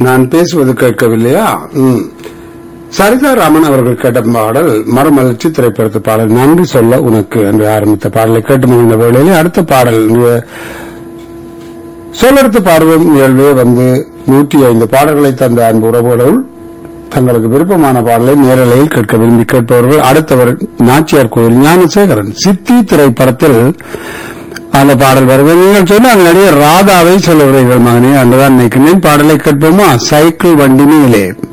நான் பேசுவது கேட்கவில்லையா ம். சரிதா ராமன் அவர்கள் கேட்ட பாடல் மறுமலர்ச்சி திரைப்படத்து பாடல் நன்றி சொல்ல உனக்கு என்று ஆரம்பித்த பாடலை கேட்டு முடிந்த வேளையிலே அடுத்த பாடல் இங்கே சொல்லெடுத்து பாடுவோம் நிகழ்வே வந்து நூற்றி ஐந்து பாடல்களை தந்த அன்பு உறவுகளுள் தங்களுக்கு விருப்பமான பாடலை நேரலையில் கேட்க விரும்பி கேட்பவர்கள் அடுத்தவர் நாச்சியார் கோயில் ஞானசேகரன் சித்தி திரைப்படத்தில் அந்த பாடல் வருவது நீங்கள் சொன்னால் நடிகர் ராதாவை சொல்லுகிறீர்கள் மகனே அன்றுதான் நினைக்கிறேன் பாடலை கேட்போமா சைக்கிள் வண்டி மேலே